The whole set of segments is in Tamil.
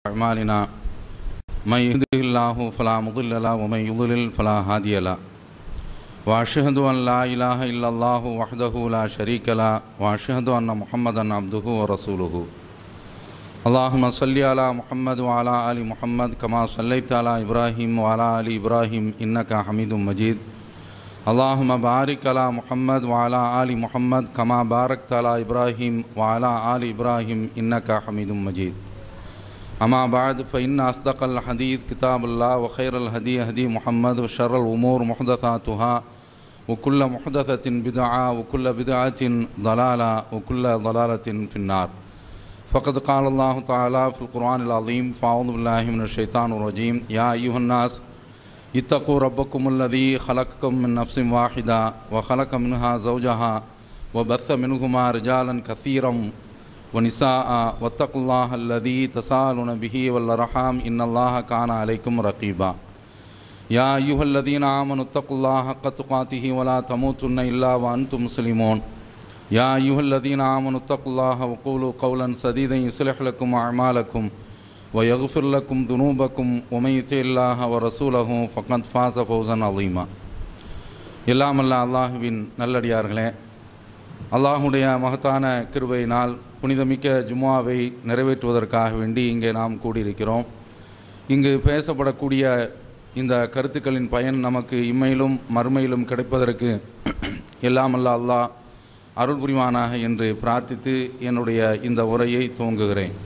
أعمالنا من يهده الله فلا مضل له ومن يضلل فلا هادي له وأشهد أن لا إله إلا الله وحده لا شريك له وأشهد أن محمدا عبده ورسوله اللهم صل على محمد وعلى آل محمد كما صليت على إبراهيم وعلى آل إبراهيم إنك حميد مجيد اللهم بارك على محمد وعلى آل محمد كما باركت على إبراهيم وعلى آل إبراهيم إنك حميد مجيد أما بعد فإن أصدق الحديث كتاب الله وخير الهدي هدي محمد وشر الأمور محدثاتها وكل محدثة بدعة وكل بدعة ضلالة وكل ضلالة في النار فقد قال الله تعالى في القرآن العظيم فأعوذ بالله من الشيطان الرجيم يا أيها الناس اتقوا ربكم الذي خلقكم من نفس واحدة وخلق منها زوجها وبث منهما رجالا كثيرا ونساء واتقوا الله الذي تساءلون به والأرحام إن الله كان عليكم رقيبا يا أيها الذين آمنوا اتقوا الله حق تقاته ولا تموتن إلا وأنتم مسلمون يا أيها الذين آمنوا اتقوا الله وقولوا قولا سديدا يصلح لكم أعمالكم ويغفر لكم ذنوبكم ومن يطع الله ورسوله فقد فاز فوزا عظيما எல்லாம் அல்ல அல்லாஹுவின் நல்லடியார்களே அல்லாஹுடைய மகத்தான கிருபையினால் புனிதமிக்க ஜும்மாவை நிறைவேற்றுவதற்காக வேண்டி இங்கே நாம் கூடியிருக்கிறோம் இங்கு பேசப்படக்கூடிய இந்த கருத்துக்களின் பயன் நமக்கு இம்மையிலும் மறுமையிலும் கிடைப்பதற்கு எல்லாம் அல்ல அல்லாஹ் அருள் புரிவானாக என்று பிரார்த்தித்து என்னுடைய இந்த உரையை துவங்குகிறேன்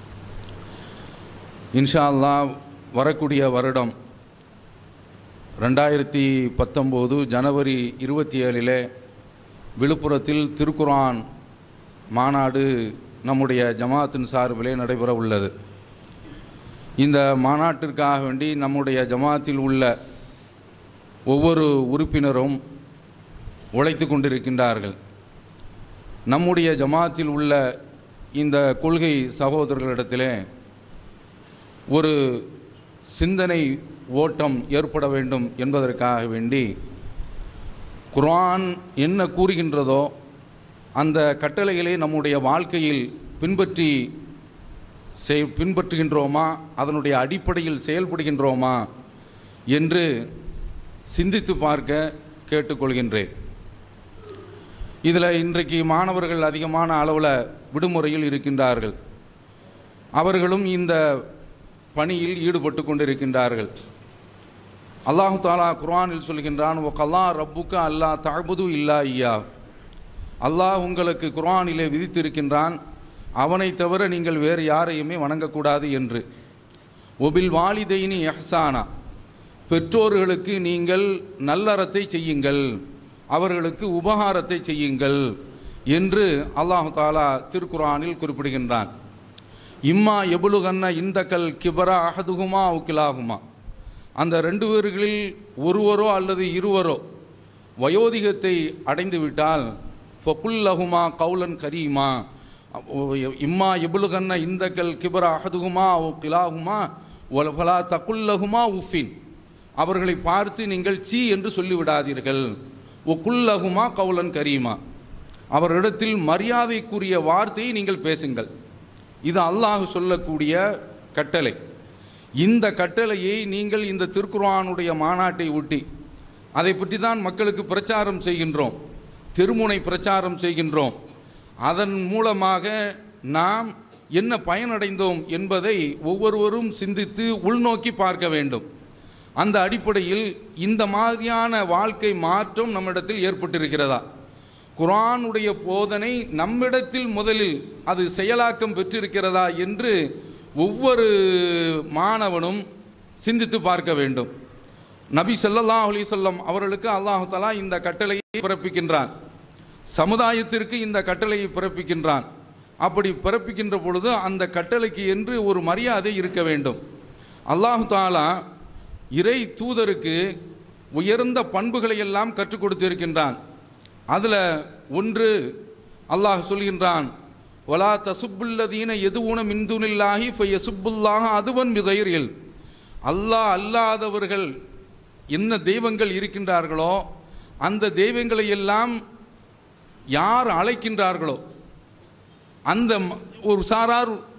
இன்ஷா அல்லாஹ் வரக்கூடிய வருடம் ரெண்டாயிரத்தி பத்தொம்போது ஜனவரி இருபத்தி ஏழிலே விழுப்புரத்தில் திருக்குரான் மாநாடு நம்முடைய ஜமாத்தின் சார்பிலே நடைபெற உள்ளது இந்த மாநாட்டிற்காக வேண்டி நம்முடைய ஜமாத்தில் உள்ள ஒவ்வொரு உறுப்பினரும் உழைத்து கொண்டிருக்கின்றார்கள் நம்முடைய ஜமாத்தில் உள்ள இந்த கொள்கை சகோதரர்களிடத்திலே ஒரு சிந்தனை ஓட்டம் ஏற்பட வேண்டும் என்பதற்காக வேண்டி குர்ஆன் என்ன கூறுகின்றதோ அந்த கட்டளைகளை நம்முடைய வாழ்க்கையில் பின்பற்றி செய் பின்பற்றுகின்றோமா அதனுடைய அடிப்படையில் செயல்படுகின்றோமா என்று சிந்தித்து பார்க்க கேட்டுக்கொள்கின்றேன் இதில் இன்றைக்கு மாணவர்கள் அதிகமான அளவில் விடுமுறையில் இருக்கின்றார்கள் அவர்களும் இந்த பணியில் ஈடுபட்டு கொண்டிருக்கின்றார்கள் அல்லாஹு தாலா குர்ஆனில் சொல்கின்றான் ஓ கல்லா ரப்புக்கு அல்லாஹ் தழுபுது இல்லா ஐயா அல்லாஹ் உங்களுக்கு குர்ஆனிலே விதித்திருக்கின்றான் அவனை தவிர நீங்கள் வேறு யாரையுமே வணங்கக்கூடாது என்று ஒபில் வாலிதைனி எஹ்சானா பெற்றோர்களுக்கு நீங்கள் நல்லறத்தை செய்யுங்கள் அவர்களுக்கு உபகாரத்தை செய்யுங்கள் என்று அல்லாஹு தாலா திருக்குரானில் குறிப்பிடுகின்றான் இம்மா எபுலுகன்ன இந்தக்கல் கிபரா அகதுகுமா உக்கிலாகுமா அந்த ரெண்டு பேர்களில் ஒருவரோ அல்லது இருவரோ வயோதிகத்தை அடைந்து விட்டால் ஃபகுல்லஹுமா கவுலன் கரீமா இம்மா எபுலுகன்ன இந்தக்கல் கிபரா அகதுகுமா ஓ கிலாகுமா ஒலஃபலா தகுல்லகுமா உஃபின் அவர்களை பார்த்து நீங்கள் சி என்று சொல்லிவிடாதீர்கள் ஒ குல்லகுமா கவுலன் கரீமா அவரிடத்தில் மரியாதைக்குரிய வார்த்தையை நீங்கள் பேசுங்கள் இது அல்லாஹ் சொல்லக்கூடிய கட்டளை இந்த கட்டளையை நீங்கள் இந்த திருக்குர்ஆனுடைய மாநாட்டை ஒட்டி அதை பற்றி தான் மக்களுக்கு பிரச்சாரம் செய்கின்றோம் திருமுனை பிரச்சாரம் செய்கின்றோம் அதன் மூலமாக நாம் என்ன பயனடைந்தோம் என்பதை ஒவ்வொருவரும் சிந்தித்து உள்நோக்கி பார்க்க வேண்டும் அந்த அடிப்படையில் இந்த மாதிரியான வாழ்க்கை மாற்றம் நம்மிடத்தில் ஏற்பட்டிருக்கிறதா குரானுடைய போதனை நம்மிடத்தில் முதலில் அது செயலாக்கம் பெற்றிருக்கிறதா என்று ஒவ்வொரு மாணவனும் சிந்தித்து பார்க்க வேண்டும் நபி சொல்லல்லா அலி சொல்லம் அவர்களுக்கு அல்லாஹு தலா இந்த கட்டளையை பிறப்பிக்கின்றான் சமுதாயத்திற்கு இந்த கட்டளையை பிறப்பிக்கின்றான் அப்படி பிறப்பிக்கின்ற பொழுது அந்த கட்டளைக்கு என்று ஒரு மரியாதை இருக்க வேண்டும் அல்லாஹு தாலா இறை தூதருக்கு உயர்ந்த பண்புகளை எல்லாம் கற்றுக் கொடுத்திருக்கின்றான் அதில் ஒன்று அல்லாஹ் சொல்கின்றான் ஒலா தசுப்புல்லதீன எதுவுன மின்துனில்லாஹி ஃபயசுப்புல்லாக அதுவன் மிகைரில் அல்லாஹ் அல்லாதவர்கள் என்ன தெய்வங்கள் இருக்கின்றார்களோ அந்த தெய்வங்களை எல்லாம் யார் அழைக்கின்றார்களோ அந்த ம- ஒரு சாரார்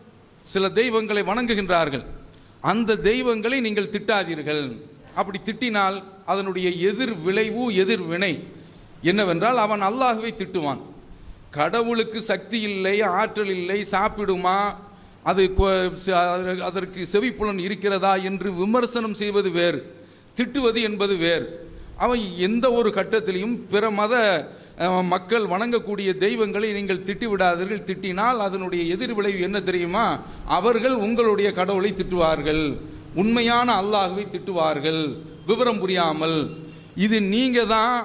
சில தெய்வங்களை வணங்குகின்றார்கள் அந்த தெய்வங்களை நீங்கள் திட்டாதீர்கள் அப்படி திட்டினால் அதனுடைய எதிர் விளைவு எதிர் வினை என்னவென்றால் அவன் அல்லாஹ்வை திட்டுவான் கடவுளுக்கு சக்தி இல்லை ஆற்றல் இல்லை சாப்பிடுமா அது கொ- ச- அதற்கு செவிப்புலன் இருக்கிறதா என்று விமர்சனம் செய்வது வேறு திட்டுவது என்பது வேறு அவன் எந்த ஒரு கட்டத்திலையும் பிற மத அஹ், மக்கள் வணங்கக்கூடிய தெய்வங்களை நீங்கள் திட்டி விடாதீர்கள் திட்டினால் அதனுடைய எதிர் விளைவு என்ன தெரியுமா அவர்கள் உங்களுடைய கடவுளை திட்டுவார்கள் உண்மையான அல்லாஹ்வை திட்டுவார்கள் விவரம் புரியாமல் இது நீங்க தான்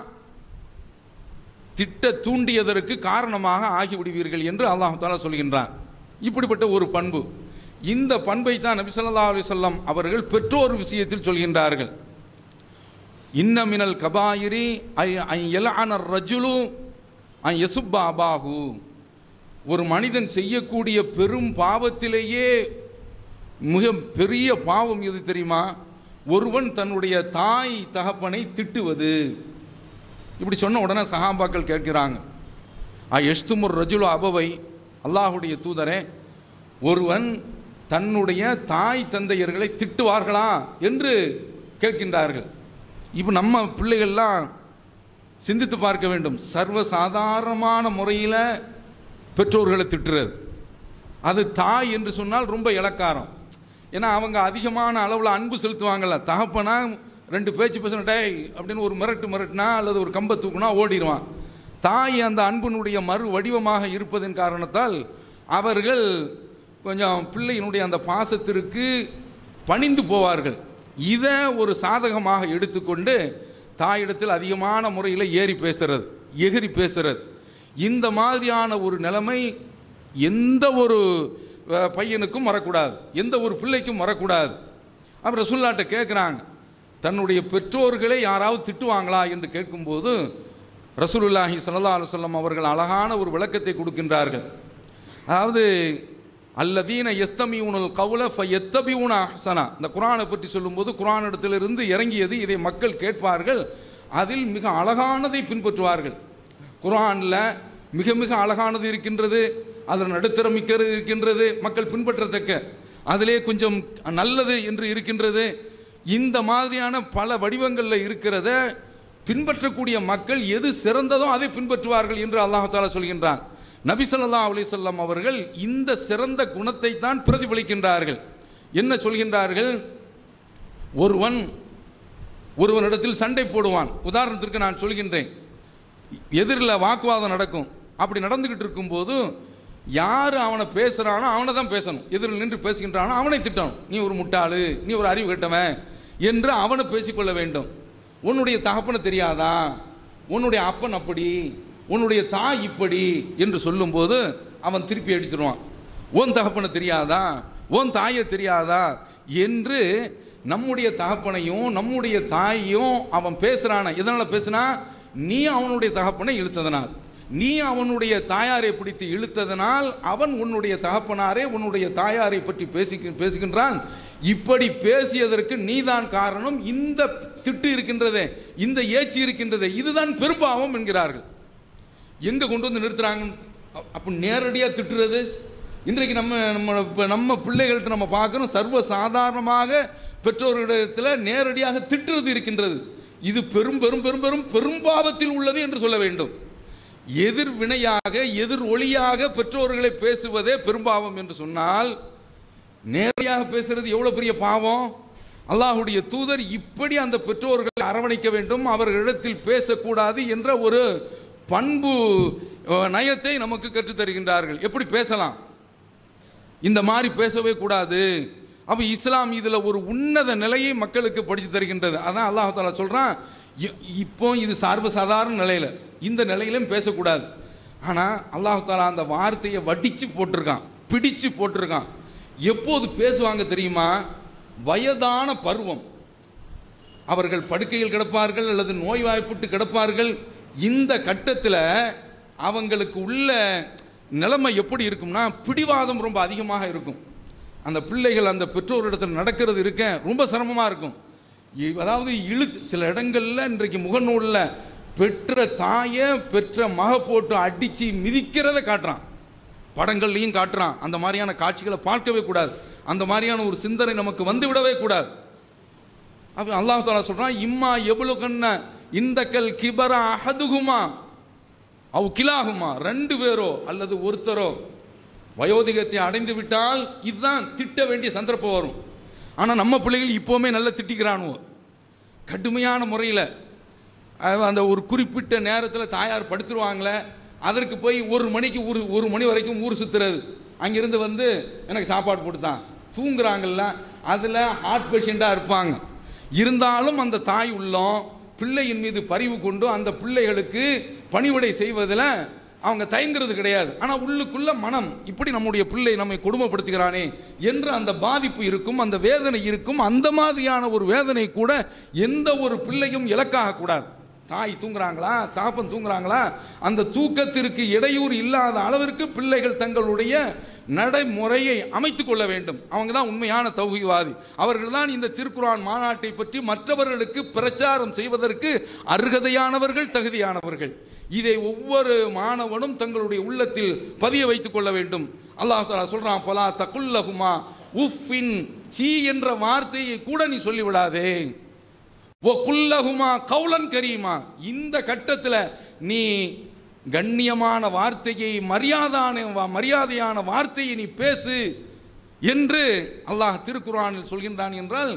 திட்ட தூண்டியதற்கு காரணமாக ஆகிவிடுவீர்கள் என்று அல்லாஹ் தாலா சொல்கின்றான் இப்படிப்பட்ட ஒரு பண்பு இந்த பண்பை தான் நபி ஸல்லல்லாஹு அலைஹி வஸல்லம் அவர்கள் பெற்றோர் விஷயத்தில் சொல்கின்றார்கள் இன்ன மினல் கபாயிரி ஐ ஐ எலஅன ரஜுலு ஐ யசுப்பா அபாஹு ஒரு மனிதன் செய்யக்கூடிய பெரும் பாவத்திலேயே மிக பெரிய பாவம் எது தெரியுமா ஒருவன் தன்னுடைய தாய் தகப்பனை திட்டுவது இப்படி சொன்ன உடனே சஹாபாக்கள் கேட்கிறாங்க ஆ எஷ்துமுர் ரஜுலு அபவை அல்லாஹுடைய தூதரே ஒருவன் தன்னுடைய தாய் தந்தையர்களை திட்டுவார்களா என்று கேட்கின்றார்கள் இப்போ நம்ம பிள்ளைகள்லாம் சிந்தித்து பார்க்க வேண்டும் சர்வசாதாரணமான முறையில் பெற்றோர்களை திட்டுறது அது தாய் என்று சொன்னால் ரொம்ப இலக்காரம் ஏன்னா அவங்க அதிகமான அளவில் அன்பு செலுத்துவாங்கல்ல தகப்பனா ரெண்டு பேச்சு பேசணும் டேய் அப்படின்னு ஒரு மிரட்டு மிரட்டினா அல்லது ஒரு கம்பை தூக்குனா ஓடிடுவான் தாய் அந்த அன்பினுடைய மறு வடிவமாக இருப்பதன் காரணத்தால் அவர்கள் கொஞ்சம் பிள்ளையினுடைய அந்த பாசத்திற்கு பணிந்து போவார்கள் இதை ஒரு சாதகமாக எடுத்துக்கொண்டு தாயிடத்தில் அதிகமான முறையில் ஏறி பேசுறது எகிரி பேசுறது இந்த மாதிரியான ஒரு நிலைமை எந்த ஒரு அஹ், பையனுக்கும் வரக்கூடாது எந்த ஒரு பிள்ளைக்கும் வரக்கூடாது அப்புறம் ரசுல்லாட்ட கேட்குறாங்க தன்னுடைய பெற்றோர்களை யாராவது திட்டுவாங்களா என்று கேட்கும்போது ரசூலுல்லாஹி ஸல்லல்லாஹு அலைஹி வஸல்லம் அவர்கள் அழகான ஒரு விளக்கத்தை கொடுக்கின்றார்கள் அதாவது அல்லதீன எஸ்தமியூனல் கவுல ஃப எத்தபியூன அஹ்சனா இந்த குரானை பற்றி சொல்லும்போது குரான் இடத்திலிருந்து இறங்கியது இதை மக்கள் கேட்பார்கள் அதில் மிக அழகானதை பின்பற்றுவார்கள் குரானில் மிக மிக அழகானது இருக்கின்றது அதில் நடுத்தரம் மிக்கிறது இருக்கின்றது மக்கள் பின்பற்றத்தக்க அதிலே கொஞ்சம் நல்லது என்று இருக்கின்றது இந்த மாதிரியான பல வடிவங்களில் இருக்கிறத பின்பற்றக்கூடிய மக்கள் எது சிறந்ததோ அதை பின்பற்றுவார்கள் என்று அல்லாஹாலா சொல்கின்றான் நபி ஸல்லல்லாஹு அலைஹி வஸல்லம் அவர்கள் இந்த சிறந்த குணத்தை தான் பிரதிபலிக்கின்றார்கள் என்ன சொல்கின்றார்கள் ஒருவன் ஒருவனிடத்தில் சண்டை போடுவான் உதாரணத்திற்கு நான் சொல்கின்றேன் எதிரில் வாக்குவாதம் நடக்கும் அப்படி நடந்துக்கிட்டு இருக்கும்போது யார் அவனை பேசுகிறானோ அவனை தான் பேசணும் எதிரில் நின்று பேசுகின்றானோ அவனை திட்டணும் நீ ஒரு முட்டாளு நீ ஒரு அறிவு கெட்டவன் என்று அவனை பேசிக்கொள்ள வேண்டும் உன்னுடைய தகப்பனை தெரியாதா உன்னுடைய அப்பன் அப்படி உன்னுடைய தாய் இப்படி என்று சொல்லும்போது அவன் திருப்பி அடிச்சிருவான் உன் தகப்பனை தெரியாதா உன் தாயை தெரியாதா என்று நம்முடைய தகப்பனையும் நம்முடைய தாயையும் அவன் பேசுறான எதனால பேசுனா நீ அவனுடைய தகப்பனை இழுத்ததனால் நீ அவனுடைய தாயாரை பிடித்து இழுத்ததனால் அவன் உன்னுடைய தகப்பனாரே உன்னுடைய தாயாரை பற்றி பேசி பேசுகின்றான் இப்படி பேசியதற்கு நீதான் காரணம் இந்த திட்டு இருக்கின்றதே இந்த ஏச்சி இருக்கின்றதே இதுதான் பெரும்பாவம் என்கிறார்கள் எங்க கொண்டு வந்து நிறுத்துறாங்க அ- அப்ப நேரடியா திட்டுறது இன்றைக்கு நம்ம நம்ம இப்ப நம்ம பிள்ளைகள்கிட்ட நம்ம பார்க்கறோம் சர்வ சாதாரணமாக பெற்றோர்களிடத்தில் நேரடியாக திட்டுறது இருக்கின்றது இது பெரும் பெரும் பெரும் பெரும் பெரும்பாவத்தில் உள்ளது என்று சொல்ல வேண்டும் எதிர் வினையாக எதிர் ஒளியாக பெற்றோர்களை பேசுவதே பெரும்பாவம் என்று சொன்னால் நேரடியாக பேசுறது எவ்வளவு பெரிய பாவம் அல்லாஹுடைய தூதர் இப்படி அந்த பெற்றோர்களை அரவணைக்க வேண்டும் அவர்களிடத்தில் பேசக்கூடாது என்ற ஒரு பண்பு அஹ், நயத்தை நமக்கு கற்றுத் தருகின்றார்கள் எப்படி பேசலாம் இந்த மாதிரி பேசவே கூடாது அப்ப இஸ்லாம் இதுல ஒரு உன்னத நிலையை மக்களுக்கு படித்து தருகின்றது அதான் அல்லாஹ் தாலா சொல்றான் இ- இப்போ இது சர்வசாதாரண நிலையில இந்த நிலையிலும் பேசக்கூடாது ஆனா அல்லாஹ் தாலா அந்த வார்த்தையை வடிச்சு போட்டிருக்கான் பிடிச்சு போட்டிருக்கான் எப்போது பேசுவாங்க தெரியுமா வயதான பருவம் அவர்கள் படுக்கையில் கிடப்பார்கள் அல்லது நோய்வாய்ப்பட்டு கிடப்பார்கள் இந்த கட்டத்தில் அவங்களுக்கு உள்ள நிலைமை எப்படி இருக்கும்னா பிடிவாதம் ரொம்ப அதிகமாக இருக்கும் அந்த பிள்ளைகள் அந்த பெற்றோரிடத்தில் நடக்கிறது இருக்க ரொம்ப சிரமமாக இருக்கும் இ- அதாவது இழு சில இடங்கள்ல இன்றைக்கு முகநூலில் பெற்ற தாயை பெற்ற மக போட்டு அடித்து மிதிக்கிறத காட்டுறான் படங்கள்லையும் காட்டுறான் அந்த மாதிரியான காட்சிகளை பார்க்கவே கூடாது அந்த மாதிரியான ஒரு சிந்தனை நமக்கு வந்து விடவே கூடாது அப்போ அல்லாஹ் தாலா சொல்றான் இம்மா எவ்வளவு கண்ண இந்த கல் கிபர அஹதுகுமா அவ் கிலாகுமா ரெண்டு பேரோ அல்லது ஒருத்தரோ வயோதிகத்தை அடைந்து விட்டால் இதுதான் திட்ட வேண்டிய சந்தர்ப்பம் வரும் ஆனால் நம்ம பிள்ளைகள் இப்போவுமே நல்லா திட்டிக்கிறானுவோ கடுமையான முறையில் அந்த ஒரு குறிப்பிட்ட நேரத்தில் தாயார் படுத்துருவாங்களே அதற்கு போய் ஒரு மணிக்கு ஒரு ஒரு மணி வரைக்கும் ஊர் சுற்றுறது அங்கிருந்து வந்து எனக்கு சாப்பாடு போட்டுத்தான் தூங்குறாங்கல்ல அதில் ஹார்ட் பேஷண்ட்டாக இருப்பாங்க இருந்தாலும் அந்த தாய் உள்ளம் பிள்ளையின் மீது பரிவு கொண்டு அந்த பிள்ளைகளுக்கு பணிவிடை செய்வதில் அவங்க தயங்குறது கிடையாது ஆனால் உள்ளுக்குள்ள மனம் இப்படி நம்முடைய பிள்ளை நம்மை கொடுமைப்படுத்துகிறானே என்று அந்த பாதிப்பு இருக்கும் அந்த வேதனை இருக்கும் அந்த மாதிரியான ஒரு வேதனை கூட எந்த ஒரு பிள்ளையும் இலக்காக கூடாது தாய் தூங்குறாங்களா தாப்பன் தூங்குறாங்களா அந்த தூக்கத்திற்கு இடையூறு இல்லாத அளவிற்கு பிள்ளைகள் தங்களுடைய நடைமுறையை அமைத்துக் கொள்ள வேண்டும் அவங்க தான் உண்மையான தௌகிவாதி அவர்கள் தான் இந்த திருக்குரான் மாநாட்டை பற்றி மற்றவர்களுக்கு பிரச்சாரம் செய்வதற்கு அருகதையானவர்கள் தகுதியானவர்கள் இதை ஒவ்வொரு மாணவனும் தங்களுடைய உள்ளத்தில் பதிய வைத்துக் கொள்ள வேண்டும் அல்லாஹ் தாலா சொல்றான் ஃபலா தகுல்லஹுமா உஃபின் சீ என்ற வார்த்தையை கூட நீ சொல்லிவிடாதே ஓ குல்லகுமா கவுலன் கரீமா இந்த கட்டத்தில் நீ கண்ணியமான வார்த்தையை மரியாதான மரியாதையான வார்த்தையை நீ பேசு என்று அல்லாஹ் திருக்குறானில் சொல்கின்றான் என்றால்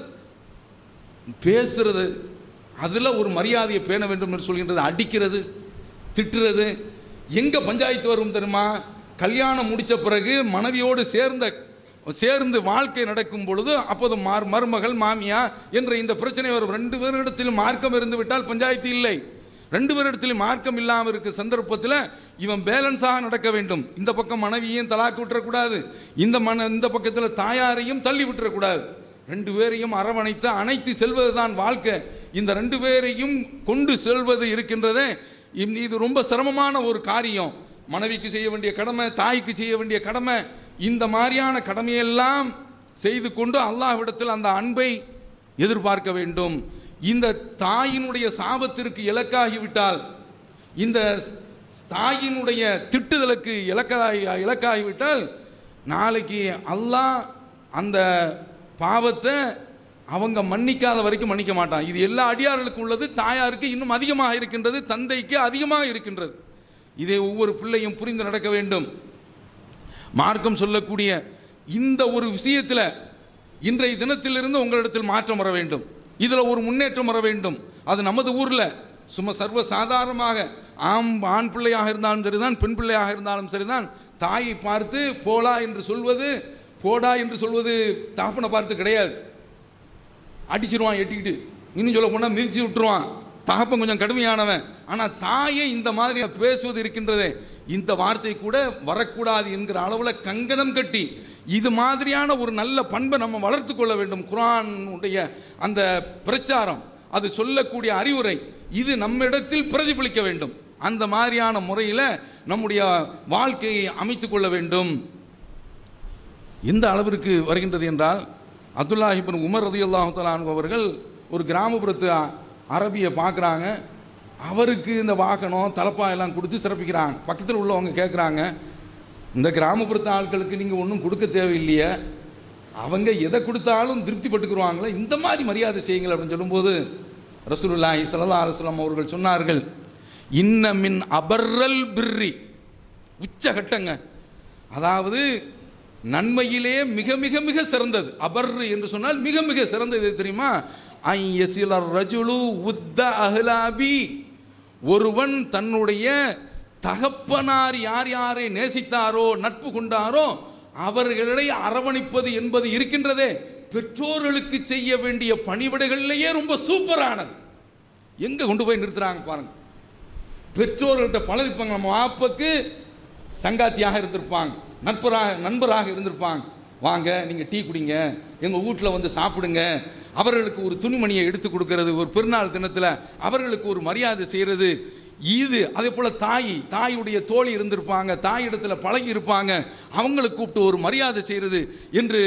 பேசுறது அதில் ஒரு மரியாதையை பேண வேண்டும் என்று சொல்கின்றது அடிக்கிறது திட்டுறது எங்கே பஞ்சாயத்து வரும் தெரியுமா கல்யாணம் முடித்த பிறகு மனைவியோடு சேர்ந்த சேர்ந்து வாழ்க்கை நடக்கும் பொழுது அப்போது மார் மருமகள் மாமியா என்ற இந்த பிரச்சனை வரும் ரெண்டு பேரிடத்திலும் மார்க்கம் இருந்து விட்டால் பஞ்சாயத்து இல்லை ரெண்டு பேரிடத்திலும் மார்க்கம் இல்லாமல் இருக்க சந்தர்ப்பத்தில் இவன் பேலன்ஸாக நடக்க வேண்டும் இந்த பக்கம் மனைவியையும் தலாக்கு விட்டுறக்கூடாது இந்த மன இந்த பக்கத்தில் தாயாரையும் தள்ளி விட்டுறக்கூடாது ரெண்டு பேரையும் அரவணைத்து அணைத்து செல்வது தான் வாழ்க்கை இந்த ரெண்டு பேரையும் கொண்டு செல்வது இருக்கின்றதே இம்- இது ரொம்ப சிரமமான ஒரு காரியம் மனைவிக்கு செய்ய வேண்டிய கடமை தாய்க்கு செய்ய வேண்டிய கடமை இந்த மாதிரியான கடமையெல்லாம் செய்து கொண்டு அல்லாஹ்விடத்தில் அந்த அன்பை எதிர்பார்க்க வேண்டும் இந்த தாயினுடைய சாபத்திற்கு இலக்காகிவிட்டால் இந்த தாயினுடைய திட்டுதலுக்கு இலக்காகி இலக்காகிவிட்டால் நாளைக்கு அல்லாஹ் அந்த பாவத்தை அவங்க மன்னிக்காத வரைக்கும் மன்னிக்க மாட்டான் இது எல்லா அடியார்களுக்கும் உள்ளது தாயாருக்கு இன்னும் அதிகமாக இருக்கின்றது தந்தைக்கு அதிகமாக இருக்கின்றது இதை ஒவ்வொரு பிள்ளையும் புரிந்து நடக்க வேண்டும் மார்க்கம் சொல்லக்கூடிய இந்த ஒரு விஷயத்தில் இன்றைய தினத்திலிருந்து உங்களிடத்தில் மாற்றம் வர வேண்டும் இதில் ஒரு முன்னேற்றம் வர வேண்டும் அது நமது ஊரில் சும்மா சர்வ சாதாரணமாக ஆம் ஆண் பிள்ளையாக இருந்தாலும் சரிதான் பெண் பிள்ளையாக இருந்தாலும் சரிதான் தாயை பார்த்து போலா என்று சொல்வது போடா என்று சொல்வது தாப்பனை பார்த்து கிடையாது அடிச்சிருவான் எட்டிக்கிட்டு இன்னும் சொல்ல போனால் மிதிச்சு விட்டுருவான் தகப்பன் கொஞ்சம் கடுமையானவன் ஆனால் தாயை இந்த மாதிரி பேசுவது இருக்கின்றதே இந்த வார்த்தை கூட வரக்கூடாது என்கிற அளவில் கங்கணம் கட்டி இது மாதிரியான ஒரு நல்ல பண்பை நம்ம வளர்த்து கொள்ள வேண்டும் குரானுடைய அந்த பிரச்சாரம் அது சொல்லக்கூடிய அறிவுரை இது நம்மிடத்தில் பிரதிபலிக்க வேண்டும் அந்த மாதிரியான முறையில் நம்முடைய வாழ்க்கையை அமைத்துக் கொள்ள வேண்டும் எந்த அளவிற்கு வருகின்றது என்றால் அப்துல்லாஹிபின் உமர் ரதி அல்லாஹு அவர்கள் ஒரு கிராமப்புறத்து அ- அரபியை பார்க்குறாங்க அவருக்கு இந்த வாகனம் தலப்பா எல்லாம் கொடுத்து சிறப்பிக்கிறாங்க பக்கத்தில் உள்ளவங்க கேட்குறாங்க இந்த கிராமப்புறத்து ஆட்களுக்கு நீங்கள் ஒன்றும் கொடுக்க தேவையில்லையே அவங்க எதை கொடுத்தாலும் திருப்தி பட்டுக்குருவாங்களே இந்த மாதிரி மரியாதை செய்யுங்கள் அப்படின்னு சொல்லும்போது ரசூலுல்லாஹி ஸல்லல்லாஹு அலைஹி வஸல்லம் அவர்கள் சொன்னார்கள் இன்ன மின் அபர்ரல் பிர்ரி உச்சகட்டங்க அதாவது நன்மையிலே மிக மிக மிக சிறந்தது அபர் என்று சொன்னால் மிக மிக சிறந்தது எது தெரியுமா ஐ யசிலர் ரஜுலு உத்த அஹ்லாபி ஒருவன் தன்னுடைய தகப்பனார் யார் யாரை நேசித்தாரோ நட்பு கொண்டாரோ அவர்களை அரவணைப்பது என்பது இருக்கின்றதே பெற்றோர்களுக்கு செய்ய வேண்டிய பணிவிடைகளிலேயே ரொம்ப சூப்பரானது எங்க கொண்டு போய் நிறுத்துறாங்க பாருங்க பெற்றோர்கள்ட்ட பழகிப்பாங்க நம்ம வாப்பக்கு சங்காத்தியாக இருந்திருப்பாங்க நட்பராக நண்பராக இருந்திருப்பாங்க வாங்க நீங்கள் டீ குடிங்க எங்கள் வீட்டில் வந்து சாப்பிடுங்க அவர்களுக்கு ஒரு துணிமணியை எடுத்து கொடுக்கறது ஒரு பெருநாள் தினத்தில் அவர்களுக்கு ஒரு மரியாதை செய்கிறது இது அதே போல் தாய் தாயுடைய தோழி இருந்திருப்பாங்க தாய் இடத்துல பழகி இருப்பாங்க அவங்களை கூப்பிட்டு ஒரு மரியாதை செய்கிறது என்று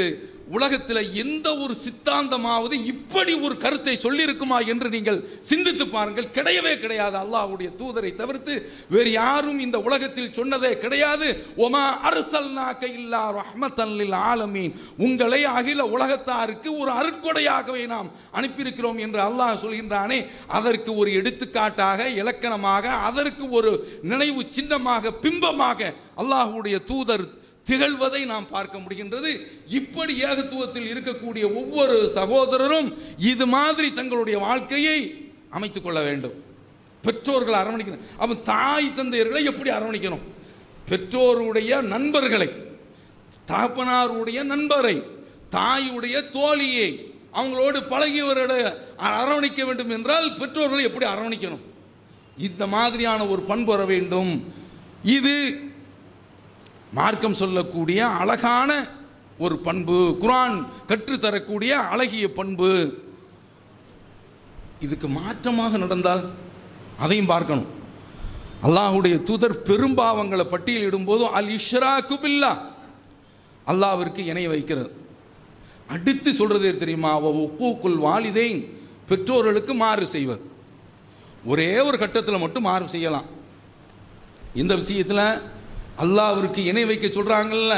உலகத்தில் எந்த ஒரு சித்தாந்தமாவது இப்படி ஒரு கருத்தை சொல்லியிருக்குமா என்று நீங்கள் சிந்தித்து பாருங்கள் கிடையவே கிடையாது அல்லாஹ்வுடைய தூதரை தவிர்த்து வேறு யாரும் இந்த உலகத்தில் சொன்னதே கிடையாது ஒமா அரசல்னாக்க இல்லா ரஹ்மத்தன் லில் ஆலமீன் உங்களை அகில உலகத்தாருக்கு ஒரு அருட்கொடையாகவே நாம் அனுப்பியிருக்கிறோம் என்று அல்லாஹ் சொல்கின்றானே அதற்கு ஒரு எடுத்துக்காட்டாக இலக்கணமாக அதற்கு ஒரு நினைவு சின்னமாக பிம்பமாக அல்லாஹ்வுடைய தூதர் திகழ்வதை நாம் பார்க்க முடிகின்றது இப்படி ஏகத்துவத்தில் இருக்கக்கூடிய ஒவ்வொரு சகோதரரும் இது மாதிரி தங்களுடைய வாழ்க்கையை அமைத்துக் கொள்ள வேண்டும் பெற்றோர்களை அரவணைக்கணும் அவன் தாய் தந்தையர்களை எப்படி அரவணைக்கணும் பெற்றோருடைய நண்பர்களை தகப்பனாருடைய நண்பரை தாயுடைய தோழியை அவங்களோடு பழகியவர்களை அரவணைக்க வேண்டும் என்றால் பெற்றோர்களை எப்படி அரவணைக்கணும் இந்த மாதிரியான ஒரு பண்பு வர வேண்டும் இது மார்க்கம் சொல்லக்கூடிய அழகான ஒரு பண்பு குரான் கற்றுத்தரக்கூடிய அழகிய பண்பு இதுக்கு மாற்றமாக நடந்தால் அதையும் பார்க்கணும் அல்லாஹ்வுடைய தூதர் பெரும்பாவங்களை பட்டியலிடும் போது அல் இஷ்ராக்கு பில்லா அல்லாஹ்விற்கு இணை வைக்கிறது அடுத்து சொல்றது எது தெரியுமா அவ ஒப்புக்குள் வாலிதேன் பெற்றோர்களுக்கு மாறு செய்வது ஒரே ஒரு கட்டத்தில் மட்டும் மாறு செய்யலாம் இந்த விஷயத்தில் அல்லாஹ்விற்கு இணை வைக்க சொல்றாங்கல்ல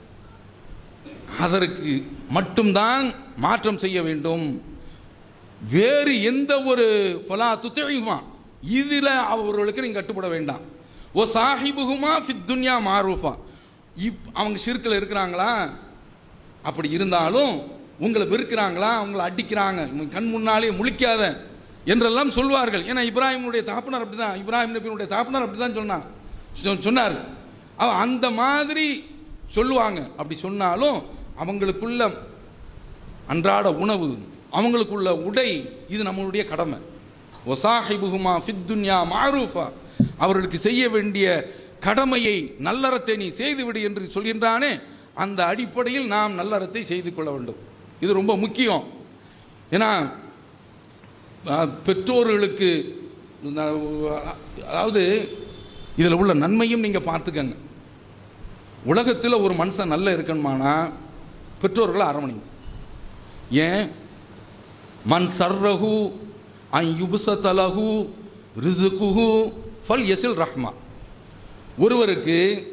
அதற்கு மட்டும்தான் மாற்றம் செய்ய வேண்டும் வேறு எந்த ஒரு பலா துத்தையுமா இதில் அவர்களுக்கு நீங்கள் கட்டுப்பட வேண்டாம் ஓ சாஹிபுகுமா ஃபித் துன்யா மாரூஃபா இப் அவங்க சிறுக்கில் இருக்கிறாங்களா அப்படி இருந்தாலும் உங்களை வெறுக்கிறாங்களா அவங்கள அடிக்கிறாங்க உங்க கண் முன்னாலே முழிக்காத என்றெல்லாம் சொல்வார்கள் ஏன்னா இப்ராஹிமுடைய தாப்பனார் அப்படி தான் இப்ராஹிம் நபியினுடைய தாப்பனார் அப்படி தான் சொன்னான் சொ- சொன்னார் அவ அந்த மாதிரி சொல்லுவாங்க அப்படி சொன்னாலும் அவங்களுக்குள்ள அன்றாட உணவு அவங்களுக்குள்ள உடை இது நம்மளுடைய கடமை ஒசாஹிபுகுமா ஃபித்துன்யா மாரூஃபா அவர்களுக்கு செய்ய வேண்டிய கடமையை நல்லறத்தை நீ செய்துவிடு என்று சொல்கின்றானே அந்த அடிப்படையில் நாம் நல்லறத்தை செய்து கொள்ள வேண்டும் இது ரொம்ப முக்கியம் ஏன்னா அஹ், பெற்றோர்களுக்கு ந- அதாவது இதில் உள்ள நன்மையும் நீங்கள் பார்த்துக்கங்க உலகத்தில் ஒரு மனுஷன் நல்ல இருக்கணுமானா பெற்றோர்களை அரவணைங்க ஏன் மன் சர்ரஹு அன் யுபுசதலஹு ரிசுகுஹு ஃபல் யசில் ரஹ்மா ஒருவருக்கு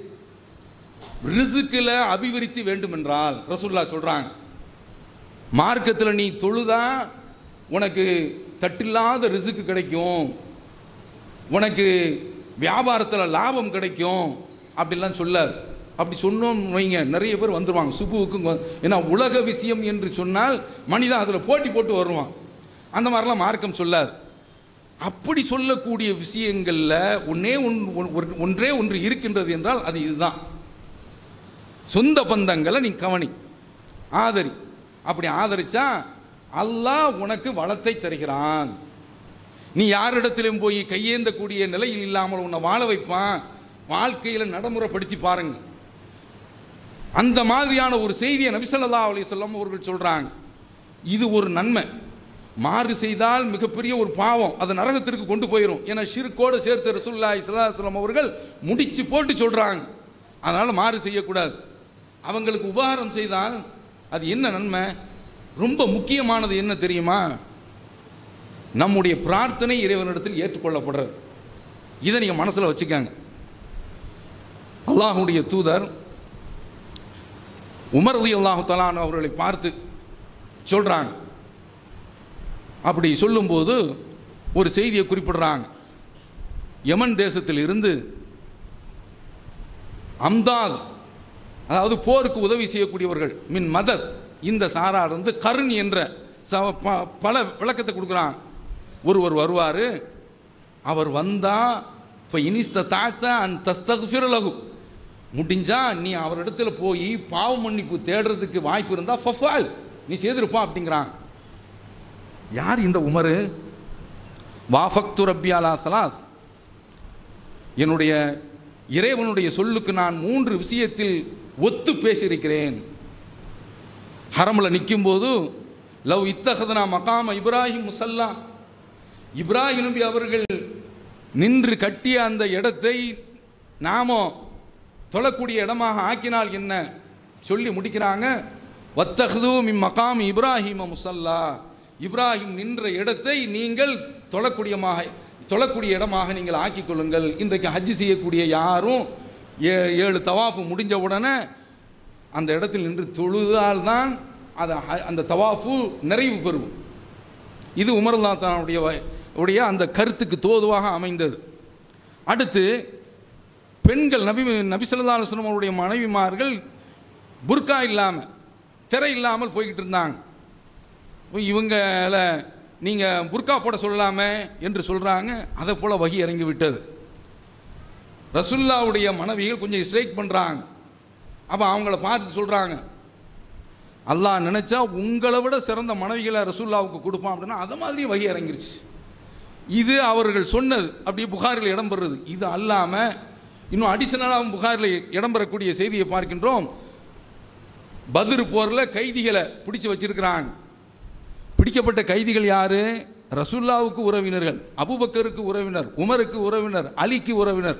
ரிசுக்கில் அபிவிருத்தி வேண்டுமென்றால் ரசூல்லா சொல்கிறாங்க மார்க்கத்தில் நீ தொழுதா உனக்கு தட்டில்லாத ரிசுக்கு கிடைக்கும் உனக்கு வியாபாரத்தில் லாபம் கிடைக்கும் அப்படிலாம் சொல்லாது அப்படி சொன்னோம்னு வைங்க நிறைய பேர் வந்துடுவாங்க சுபுவுக்கும் வ- ஏன்னா உலக விஷயம் என்று சொன்னால் மனிதன் அதில் போட்டி போட்டு வருவான் அந்த மாதிரிலாம் மார்க்கம் சொல்லாது அப்படி சொல்லக்கூடிய விஷயங்களில் ஒன்றே ஒன் ஒன்- ஒரு- ஒன்றே ஒன்று இருக்கின்றது என்றால் அது இதுதான் சொந்த பந்தங்களை நீ கவனி ஆதரி அப்படி ஆதரிச்சா அல்லாஹ் உனக்கு வளத்தை தருகிறான் நீ யாரிடத்திலும் போய் கையேந்தக்கூடிய நிலையில் இல்லாமல் உன்னை வாழ வைப்பான் வாழ்க்கையில் நடைமுறைப்படுத்தி பாருங்க அந்த மாதிரியான ஒரு செய்தியை நபிசல்லா அலையம் அவர்கள் சொல்றாங்க இது ஒரு நன்மை மாறு செய்தால் மிகப்பெரிய ஒரு பாவம் அது நரகத்திற்கு கொண்டு போயிடும் ஏன்னா ஷிர்கோடு சேர்த்து ரசூல்லாய் சல்லாஹம் அவர்கள் முடிச்சு போட்டு சொல்றாங்க அதனால மாறு செய்யக்கூடாது அவங்களுக்கு உபகாரம் செய்தால் அது என்ன நன்மை ரொம்ப முக்கியமானது என்ன தெரியுமா நம்முடைய பிரார்த்தனை இறைவனிடத்தில் ஏற்றுக்கொள்ளப்படுறது இதை நீங்கள் மனசில் வச்சுக்கோங்க அல்லாஹுடைய தூதர் உமர் ரலி அல்லாஹு தலான் அவர்களை பார்த்து சொல்கிறாங்க அப்படி சொல்லும்போது ஒரு செய்தியை குறிப்பிடுறாங்க யமன் தேசத்தில் இருந்து அம்தாத் அதாவது போருக்கு உதவி செய்யக்கூடியவர்கள் மின் மதத் இந்த சாரார் வந்து கருண் என்ற ச ப- பல விளக்கத்தை கொடுக்குறான் ஒருவர் வருவார் அவர் வந்தா இப்போ இனிஸ்த தாத்த அன் தஸ்தகுஃபிர் லகு முடிஞ்சா நீ அவரிடத்துல போய் பாவ மன்னிப்பு தேடுறதுக்கு வாய்ப்பு இருந்தால் ஃபஃபால் நீ செய்திருப்பான் அப்படிங்கிறான் யார் இந்த உமரு வாஃபக்து ரப்பி அலா சலாஸ் என்னுடைய இறைவனுடைய சொல்லுக்கு நான் மூன்று விஷயத்தில் ஒத்து பேசியிருக்கிறேன் ஹரமில் நிற்கும்போது லவ் இத்தகதனா மகாம இப்ராஹிம் முசல்லா இப்ராஹிம் நபி அவர்கள் நின்று கட்டிய அந்த இடத்தை நாம தொழக்கூடிய இடமாக ஆக்கினால் என்ன சொல்லி முடிக்கிறாங்க வத்தஹ்து மின் மகாம் இப்ராஹிம முசல்லா இப்ராஹிம் நின்ற இடத்தை நீங்கள் தொழக்கூடியமாக தொழக்கூடிய இடமாக நீங்கள் ஆக்கிக் கொள்ளுங்கள் இன்றைக்கு ஹஜ் செய்யக்கூடிய யாரும் ஏ- ஏழு தவாஃபு முடிஞ்ச உடனே அந்த இடத்தில் நின்று தொழுதால்தான் அது ஹ- அந்த தவாஃபு நிறைவு பெறும் இது உமர்லாத்தானுடைய உடைய அந்த கருத்துக்கு தோதுவாக அமைந்தது அடுத்து பெண்கள் நபி நபி ஸல்லல்லாஹு அலைஹி வஸல்லம் அவருடைய மனைவிமார்கள் புர்கா இல்லாமல் திரை இல்லாமல் போய்கிட்டு இருந்தாங்க இப்ப இவங்கள நீங்கள் புர்கா போட சொல்லலாமே என்று சொல்கிறாங்க அதை போல் வகி இறங்கி விட்டது ரசுல்லாவுடைய மனைவிகள் கொஞ்சம் ஸ்ட்ரைக் பண்ணுறாங்க அப்போ அவங்கள பார்த்து சொல்கிறாங்க அல்லாஹ் நினச்சா உங்களை விட சிறந்த மனைவிகளை ரசூல்லாவுக்கு கொடுப்பான் அப்படின்னா அது மாதிரி வகி இறங்கிருச்சு இது அவர்கள் சொன்னது அப்படியே புகாரில் இடம்பெறுறது இது அல்லாமல் இன்னும் அடிஷனலாகவும் புகாரில் இடம்பெறக்கூடிய செய்தியை பார்க்கின்றோம் பத்ர் போரில் கைதிகளை பிடிச்சு வச்சிருக்கிறாங்க பிடிக்கப்பட்ட கைதிகள் யாரு ரசூல்லாவுக்கு உறவினர்கள் அபூபக்கருக்கு உறவினர் உமருக்கு உறவினர் அலிக்கு உறவினர்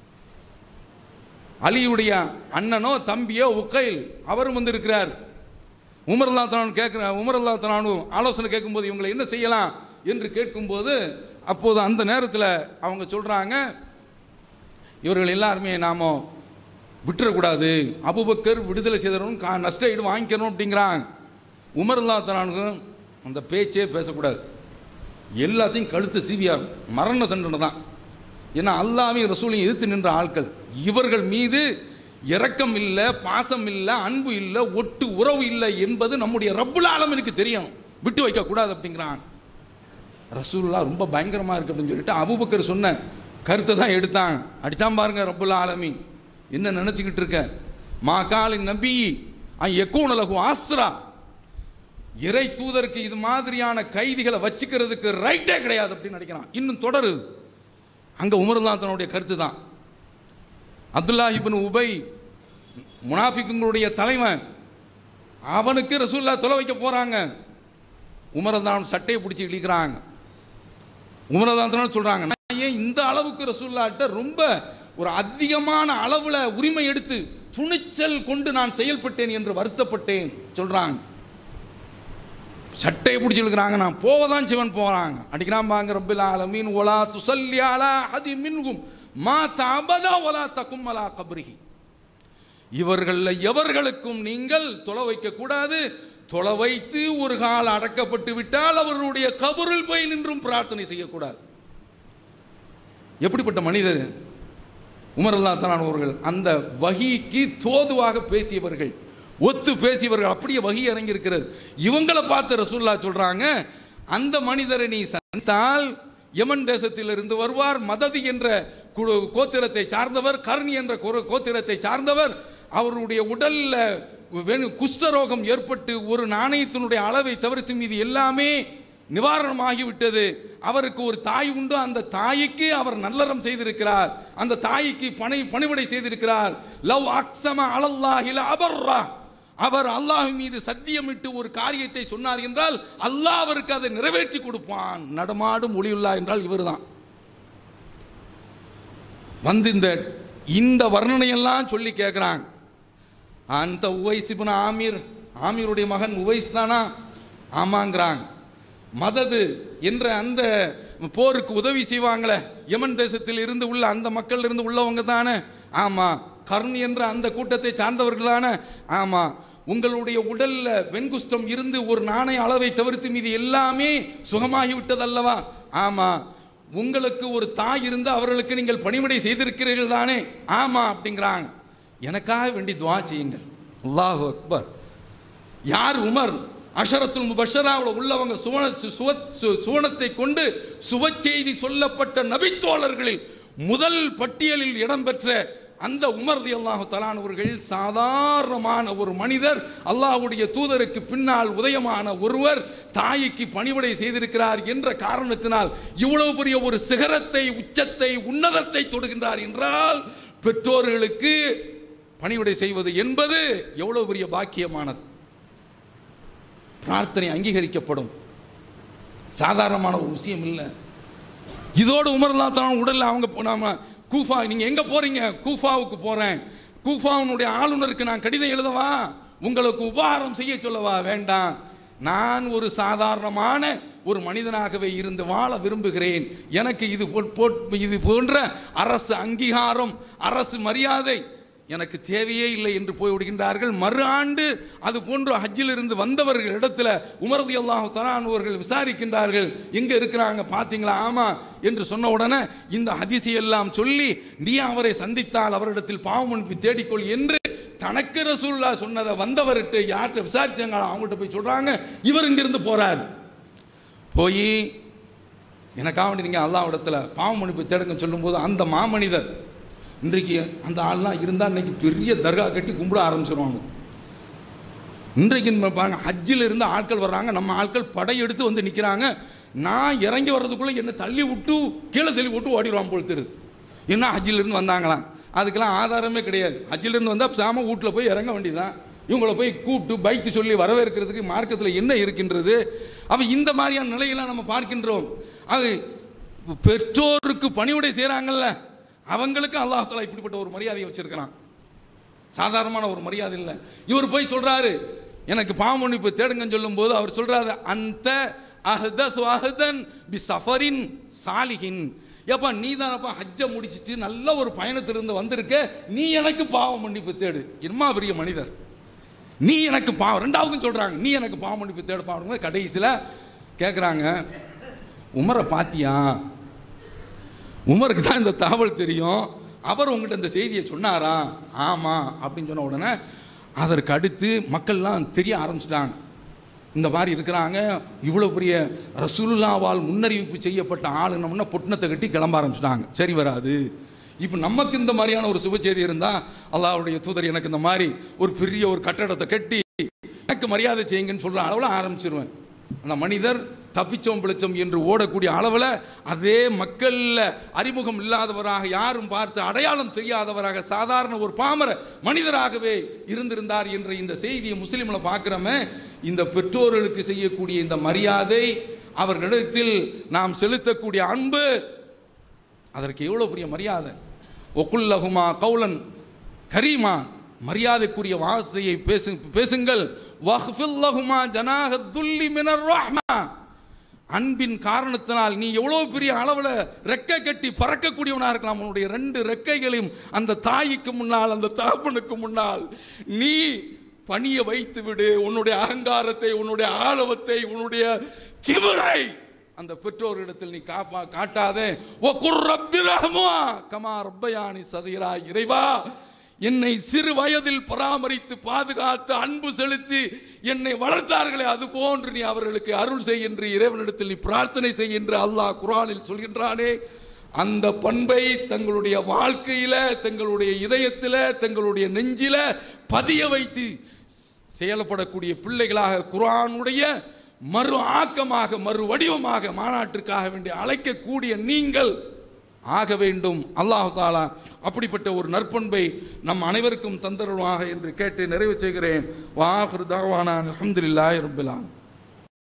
அலியுடைய அண்ணனோ தம்பியோ உக்கைல் அவரும் வந்து இருக்கிறார் உமர் அல்லா தலான் கேட்குற உமர் அல்லா தலானும் ஆலோசனை கேட்கும்போது இவங்களை என்ன செய்யலாம் என்று கேட்கும்போது அப்போது அந்த நேரத்தில் அவங்க சொல்கிறாங்க இவர்கள் எல்லாருமே நாம விட்டுறக்கூடாது அபுபக்கர் விடுதலை செய்தவரும் கா நஷ்ட ஈடு வாங்கிக்கணும் அப்படிங்கிறாங்க உமர் அல்லா தலானுக்கும் அந்த பேச்சே பேசக்கூடாது எல்லாத்தையும் கழுத்து சீவியார் மரண தண்டனை தான் ஏன்னா அல்லாவையும் ரசூலையும் எதிர்த்து நின்ற ஆட்கள் இவர்கள் மீது இரக்கம் இல்லை பாசம் இல்லை அன்பு இல்லை ஒட்டு உறவு இல்லை என்பது நம்முடைய ரப்புல் ஆலமீனுக்கு தெரியும் விட்டு வைக்கக்கூடாது அப்படிங்கிறாங்க ரசூலுல்லா ரொம்ப பயங்கரமாக இருக்கு அப்படின்னு சொல்லிட்டு அபூபக்கர் சொன்ன கருத்தை தான் எடுத்தாங்க அடிச்சான் பாருங்க ரப்புல் ஆலமீன் என்ன நினச்சிக்கிட்டு இருக்க மா காலின் நபி எக்கூனலகு ஆஸ்ரா இறை தூதருக்கு இது மாதிரியான கைதிகளை வச்சுக்கிறதுக்கு ரைட்டே கிடையாது அப்படின்னு நினைக்கிறான் இன்னும் தொடருது அங்க உமர்தான் தன்னுடைய கருத்து தான் அப்துல்லா இப்னு உபை முனாஃபிக்குங்களுடைய தலைவன் அவனுக்கு ரசூல்லா தொலை வைக்க போறாங்க உமரதான் சட்டையை பிடிச்சி இழிக்கிறாங்க உமரதான் சொல்றாங்க நான் ஏன் இந்த அளவுக்கு ரசூல்லாட்ட ரொம்ப ஒரு அதிகமான அளவுல உரிமை எடுத்து துணிச்சல் கொண்டு நான் செயல்பட்டேன் என்று வருத்தப்பட்டேன் சொல்றாங்க சட்டையை பிடிச்சி இழுக்கிறாங்க நான் போவதான் சிவன் போறாங்க அடிக்கிறான் பாங்க ரப்பில் ஆலமீன் ஒலா துசல்லி அலா ஹதி மின்கும் மா தபதா ஒலா தக்கும் அலா கப்ரிஹி இவர்களில் எவர்களுக்கும் நீங்கள் தொலை வைக்க கூடாது தொலை வைத்து ஒரு கால் அடக்கப்பட்டு விட்டால் அவருடைய கபரில் போய் நின்றும் பிரார்த்தனை செய்யக்கூடாது எப்படிப்பட்ட மனிதர் உமர் அல்லா அவர்கள் அந்த வகிக்கு தோதுவாக பேசியவர்கள் ஒத்து பேசியவர்கள் அப்படியே வகி இறங்கி இருக்கிறது இவங்களை பார்த்து ரசூல்லா சொல்றாங்க அந்த மனிதரை நீ சந்தித்தால் யமன் தேசத்திலிருந்து வருவார் மததி என்ற குழு கோத்திரத்தை சார்ந்தவர் கர்ணி என்ற குரு- கோத்திரத்தை சார்ந்தவர் அவருடைய உடல்ல வெணு- குஷ்டரோகம் ஏற்பட்டு ஒரு நாணயத்தினுடைய அளவை தவிர்த்து மீது எல்லாமே நிவாரணமாகிவிட்டது அவருக்கு ஒரு தாய் உண்டு அந்த தாய்க்கு அவர் நல்லறம் செய்திருக்கிறார் அந்த தாய்க்கு பணி பணிவிடை செய்திருக்கிறார் லவ் அக்ஸம அலல்லாஹில அபர்ரா அவர் அல்லாஹ் மீது சத்தியமிட்டு ஒரு காரியத்தை சொன்னார் என்றால் அல்லாஹ் அவருக்கு அதை நிறைவேற்றி கொடுப்பான் நடமாடும் ஒளியுள்ளா என்றால் இவர்தான் வந்து இந்த இந்த வர்ணனையெல்லாம் சொல்லி கேட்குறாங்க அந்த உவைஸ் இப்னு ஆமீர் ஆமீருடைய மகன் உவைஸ் தானா ஆமாங்கிறாங்க மதது என்ற அந்த போருக்கு உதவி செய்வாங்களே யமன் தேசத்தில் இருந்து உள்ள அந்த மக்கள் இருந்து உள்ளவங்க தானே ஆமா கர்ண் என்ற அந்த கூட்டத்தை சார்ந்தவர்கள் தானே ஆமா உங்களுடைய உடல்ல வெண்குஷ்டம் இருந்து ஒரு நாணய அளவை தவிர்த்து மீது எல்லாமே சுகமாகி விட்டதல்லவா ஆமா உங்களுக்கு ஒரு தாய் இருந்து அவர்களுக்கு நீங்கள் பணிவிடை செய்திருக்கிறீர்கள் தானே ஆமா அப்படிங்கிறாங்க எனக்காக வேண்டி துவா செய்யுங்கள் அல்லாஹு அக்பர் யார் உமர் அஷரத்துல் முபஷராவில் உள்ளவங்க சுவன சு- சுவ- சு- சுவனத்தை கொண்டு சுவ செய்தி சொல்லப்பட்ட நபித்தோழர்களில் முதல் பட்டியலில் இடம்பெற்ற அந்த உமர் அல்லாஹு தலானவர்கள் சாதாரணமான ஒரு மனிதர் அல்லாஹ்வுடைய தூதருக்கு பின்னால் உதயமான ஒருவர் தாய்க்கு பணிவிடை செய்திருக்கிறார் என்ற காரணத்தினால் இவ்வளவு பெரிய ஒரு சிகரத்தை உச்சத்தை உன்னதத்தை தொடுகின்றார் என்றால் பெற்றோர்களுக்கு பணிவிடை செய்வது என்பது எவ்வளவு பெரிய பாக்கியமானது பிரார்த்தனை அங்கீகரிக்கப்படும் சாதாரணமான ஒரு விஷயம் இல்லை இதோடு உமர்லா தான் உடல்ல அவங்க போ- நாம கூஃபா நீங்க எங்க போறீங்க கூஃபாவுக்கு போறேன் கூஃபாவுனுடைய ஆளுநருக்கு நான் கடிதம் எழுதவா உங்களுக்கு உபகாரம் செய்ய சொல்லவா வேண்டாம் நான் ஒரு சாதாரணமான ஒரு மனிதனாகவே இருந்து வாழ விரும்புகிறேன் எனக்கு இது போ- போ- இது போன்ற அரசு அங்கீகாரம் அரசு மரியாதை எனக்கு தேவையே இல்லை என்று போய்விடுகின்றார்கள் மறு ஆண்டு அது போன்று ஹஜ்ஜில் இருந்து வந்தவர்கள் இடத்துல உமரதி அல்லாஹ் தரானவர்கள் விசாரிக்கின்றார்கள் எங்க இருக்கிறாங்க பாத்தீங்களா ஆமா என்று சொன்ன உடனே இந்த ஹதீஸை எல்லாம் சொல்லி நீ அவரை சந்தித்தால் அவரிடத்தில் பாவம் அனுப்பி தேடிக்கொள் என்று தனக்கு ரசூல்லா சொன்னதை வந்தவர்கிட்ட யார்கிட்ட விசாரிச்சாங்க அவங்கள்ட்ட போய் சொல்றாங்க இவர் இங்கிருந்து போறார் போய் எனக்காக வேண்டி நீங்கள் அல்லாவிடத்தில் பாவம் மன்னிப்பு தேடுங்க சொல்லும்போது அந்த மாமனிதர் இன்றைக்கு அந்த ஆள்லாம் இருந்தால் இன்னைக்கு பெரிய தர்கா கட்டி கும்பிட ஆரம்பிச்சிருவாங்க இன்றைக்கு நம்ம பாருங்க ஹஜ்ஜில் இருந்து ஆட்கள் வர்றாங்க நம்ம ஆட்கள் படையெடுத்து வந்து நிற்கிறாங்க நான் இறங்கி வர்றதுக்குள்ளே என்னை தள்ளி விட்டு கீழே தள்ளி விட்டு ஓடிடுவான் போல் தெரியுது என்ன ஹஜ்ஜில் இருந்து வந்தாங்களாம் அதுக்கெல்லாம் ஆதாரமே கிடையாது ஹஜ்ஜில் இருந்து வந்தால் சாம வீட்டில் போய் இறங்க வேண்டியதுதான் இவங்கள போய் கூப்பிட்டு பைக்கு சொல்லி வரவேற்கிறதுக்கு மார்க்கத்தில் என்ன இருக்கின்றது அப்ப இந்த மாதிரியான நிலையெல்லாம் நம்ம பார்க்கின்றோம் அது பெற்றோருக்கு பணிவுடை செய்கிறாங்கல்ல அவங்களுக்கு அல்லாஹ் தஆலா இப்படிப்பட்ட ஒரு மரியாதையை வச்சிருக்கிறான் சாதாரணமான ஒரு மரியாதை இல்லை இவர் போய் சொல்றாரு எனக்கு பாவமன்னிப்பு தேடுங்கன்னு சொல்லும்போது அவர் சொல்றாரு அந்த அஹ்தஸ் அஹ்தன் பி சஃபரின் சாலிஹின் ஏப்பா நீ தானப்பா ஹஜ்ஜை முடிச்சிட்டு நல்ல ஒரு பயணத்திலிருந்து வந்திருக்க நீ எனக்கு பாவம் மன்னிப்பு தேடு என்னமா பெரிய மனிதர் நீ எனக்கு பாவம் ரெண்டாவதும் சொல்றாங்க நீ எனக்கு பாவம் மன்னிப்பு தேடுப்பா அப்படிங்கிற கடைசியில் கேட்குறாங்க உமரை பாத்தியா உமருக்கு தான் இந்த தகவல் தெரியும் அவர் உங்ககிட்ட இந்த செய்தியை சொன்னாரா ஆமாம் அப்படின்னு சொன்ன உடனே அதற்கு அடுத்து மக்கள்லாம் தெரிய ஆரம்பிச்சிட்டாங்க இந்த மாதிரி இருக்கிறாங்க இவ்வளோ பெரிய ரசூலுல்லாவால் முன்னறிவிப்பு செய்யப்பட்ட ஆளுனம்னா பொட்டணத்தை கட்டி கிளம்ப ஆரம்பிச்சிட்டாங்க சரி வராது இப்போ நமக்கு இந்த மாதிரியான ஒரு சுப செய்தி இருந்தால் அல்லாஹ்வுடைய தூதர் எனக்கு இந்த மாதிரி ஒரு பெரிய ஒரு கட்டடத்தை கட்டி எனக்கு மரியாதை செய்யுங்கன்னு சொல்கிற அளவில் ஆரம்பிச்சிருவேன் அந்த மனிதர் தப்பிச்சோம் பிழைச்சோம் என்று ஓடக்கூடிய அளவில் அதே மக்களில் அறிமுகம் இல்லாதவராக யாரும் பார்த்து அடையாளம் தெரியாதவராக சாதாரண ஒரு பாமர மனிதராகவே இருந்திருந்தார் என்ற இந்த செய்தியை முஸ்லீமில் பார்க்குறோமே இந்த பெற்றோர்களுக்கு செய்யக்கூடிய இந்த மரியாதை அவர்களிடத்தில் நாம் செலுத்தக்கூடிய அன்பு அதற்கு எவ்வளோ பெரிய மரியாதை ஒக்குல்லகுமா கௌலன் கரீமா மரியாதைக்குரிய வார்த்தையை பேசு பேசுங்கள் வஹ்ஃபில்லகுமா ஜனாக துல்லி மினர் ரஹ்மா அன்பின் காரணத்தினால் நீ எவ்வளோ பெரிய அளவில் ரெக்கை கட்டி பறக்கக்கூடியவனாக இருக்கலாம் உன்னுடைய ரெண்டு ரெக்கைகளையும் அந்த தாய்க்கு முன்னால் அந்த தகப்பனுக்கு முன்னால் நீ பணிய வைத்து விடு உன்னுடைய அகங்காரத்தை உன்னுடைய ஆணவத்தை உன்னுடைய திமிரை அந்த பெற்றோரிடத்தில் நீ காப்பா காட்டாதே ஓ குர்ரப்பிரஹ்மா கமா ரப்பயானி சதீரா இறைவா என்னை சிறு வயதில் பராமரித்து பாதுகாத்து அன்பு செலுத்தி என்னை வளர்த்தார்களே அது போன்று நீ அவர்களுக்கு அருள் செய் என்று இறைவனிடத்தில் நீ பிரார்த்தனை செய் என்று அல்லாஹ் குர்ஆனில் சொல்கின்றானே அந்த பண்பை தங்களுடைய வாழ்க்கையில தங்களுடைய இதயத்தில தங்களுடைய நெஞ்சில பதிய வைத்து செயல்படக்கூடிய பிள்ளைகளாக குர்ஆனுடைய மறு ஆக்கமாக மறு வடிவமாக மாநாட்டிற்காக வேண்டி அழைக்கக்கூடிய நீங்கள் ஆக வேண்டும் அல்லாஹ் தாலா அப்படிப்பட்ட ஒரு நற்பண்பை நம் அனைவருக்கும் தந்தருவாக என்று கேட்டு நிறைவு செய்கிறேன் வாஹிரு தாவானா அல்ஹம்துலில்லாஹி ரப்பில் ஆலமீன்